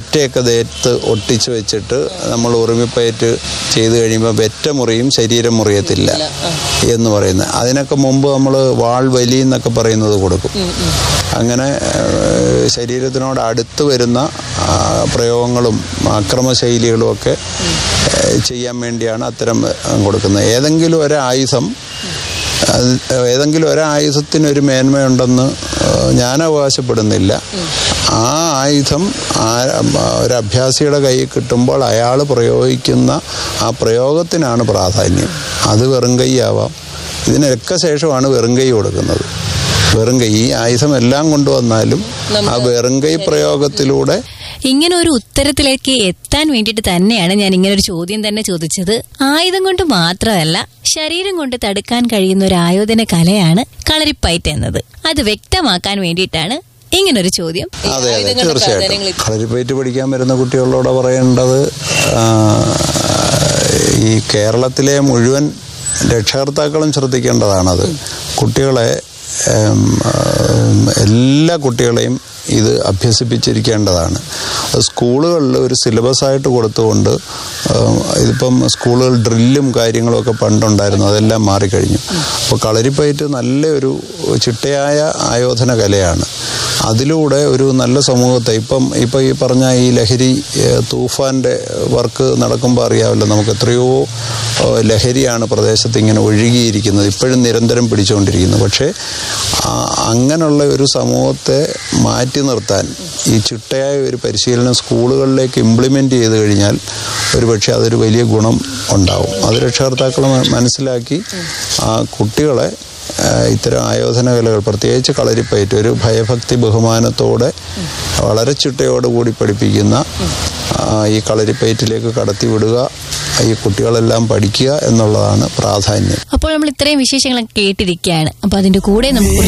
വെറ്റയൊക്കെ ദേഹത്ത് ഒട്ടിച്ച് വെച്ചിട്ട് നമ്മൾ ഉറുമിപ്പയറ്റ് ചെയ്ത് കഴിയുമ്പോൾ വെറ്റ മുറിയും ശരീരം മുറിയത്തില്ല എന്ന് പറയുന്നത് അതിനൊക്കെ മുമ്പ് നമ്മൾ വാൾ വലി എന്നൊക്കെ പറയുന്നത് കൊടുക്കും അങ്ങനെ ഏഹ്, ശരീരത്തിനോട് അടുത്ത് വരുന്ന ആ, പ്രയോഗങ്ങളും അക്രമശൈലികളും ഒക്കെ ഏഹ്, ചെയ്യാൻ വേണ്ടിയാണ് അത്തരം ഏഹ്, കൊടുക്കുന്നത് ഏതെങ്കിലും ഒരു ആയുധം അത് ഏതെങ്കിലും ഒരായുധത്തിന് ഒരു മേന്മയുണ്ടെന്ന് ഏഹ്, ഞാൻ അവകാശപ്പെടുന്നില്ല ആ ആയുധം ആ ഒരു അഭ്യാസിയുടെ കയ്യിൽ കിട്ടുമ്പോൾ അയാൾ പ്രയോഗിക്കുന്ന ആ പ്രയോഗത്തിനാണ് പ്രാധാന്യം അത് വെറും കൈയാവാം ഇതിനൊക്കെ ശേഷമാണ് വെറും കൈ കൊടുക്കുന്നത് വെറും കൈ ഈ ആയുധം എല്ലാം കൊണ്ടുവന്നാലും ആ വെറും കൈ പ്രയോഗത്തിലൂടെ ഇങ്ങനെ ഒരു ഉത്തരത്തിലേക്ക് എത്താൻ വേണ്ടിയിട്ട് തന്നെയാണ് ഞാൻ ഇങ്ങനെ ഒരു ചോദ്യം തന്നെ ചോദിച്ചത് ആയുധം കൊണ്ട് മാത്രമല്ല ശരീരം കൊണ്ട് തടുക്കാൻ കഴിയുന്ന ഒരു ആയോധന കലയാണ് കളരിപ്പയറ്റ് എന്നത് അത് വ്യക്തമാക്കാൻ വേണ്ടിയിട്ടാണ് ഇങ്ങനൊരു ചോദ്യം അതെ അതെ ആയുധങ്ങളുടെ തീർച്ചയായിട്ടും പ്രാധാന്യങ്ങൾ കളരിപ്പയറ്റ് പഠിക്കാൻ വരുന്ന കുട്ടികളോട് പറയേണ്ടത് ആ, ഈ കേരളത്തിലെ മുഴുവൻ രക്ഷകർത്താക്കളും ശ്രദ്ധിക്കേണ്ടതാണത് കുട്ടികളെ ഉം, ഉം, എല്ലാ കുട്ടികളെയും ഇത് അഭ്യസിപ്പിച്ചിരിക്കേണ്ടതാണ് അത് സ്കൂളുകളിൽ ഒരു സിലബസ് ആയിട്ട് കൊടുത്തുകൊണ്ട് ഉം, ഇതിപ്പം സ്കൂളുകൾ ഡ്രില്ലും കാര്യങ്ങളും ഒക്കെ പണ്ടുണ്ടായിരുന്നു അതെല്ലാം മാറിക്കഴിഞ്ഞു അപ്പോൾ കളരിപ്പയറ്റ് നല്ലൊരു ചിട്ടയായ ആയോധന കലയാണ് അതിലൂടെ ഒരു നല്ല സമൂഹത്തെ ഇപ്പം ഇപ്പം ഈ പറഞ്ഞ ഈ ലഹരി ഏഹ്, തൂഫാൻ്റെ വർക്ക് നടക്കുമ്പോൾ അറിയാമല്ലോ നമുക്ക് എത്രയോ ഏഹ്, ലഹരിയാണ് പ്രദേശത്ത് ഇങ്ങനെ ഒഴുകിയിരിക്കുന്നത് ഇപ്പോഴും നിരന്തരം പിടിച്ചുകൊണ്ടിരിക്കുന്നത് പക്ഷേ ആ, അങ്ങനെയുള്ള ഒരു സമൂഹത്തെ മാറ്റി നിർത്താൻ ഈ ചിട്ടയായ ഒരു പരിശീലനം സ്കൂളുകളിലേക്ക് ഇംപ്ലിമെൻ്റ് ചെയ്ത് കഴിഞ്ഞാൽ ഒരു പക്ഷേ അതൊരു വലിയ ഗുണം ഉണ്ടാവും അത് രക്ഷകർത്താക്കൾ മ- മനസ്സിലാക്കി ആ കുട്ടികളെ ആ, ഇത്തരം ആയോധന കലകൾ പ്രത്യേകിച്ച് കളരിപ്പയറ്റ് ഒരു ഭയഭക്തി ബഹുമാനത്തോടെ വളരെ ചിട്ടയോടുകൂടി പഠിപ്പിക്കുന്ന ആ, ഈ കളരിപ്പയറ്റിലേക്ക് കടത്തിവിടുക ഈ കുട്ടികളെല്ലാം പഠിക്കുക എന്നുള്ളതാണ് പ്രാധാന്യം അപ്പോൾ നമ്മൾ ഇത്രയും വിശേഷങ്ങളൊക്കെ കേട്ടിരിക്കുകയാണ് അപ്പൊ അതിന്റെ കൂടെ നമുക്ക് കുറച്ച്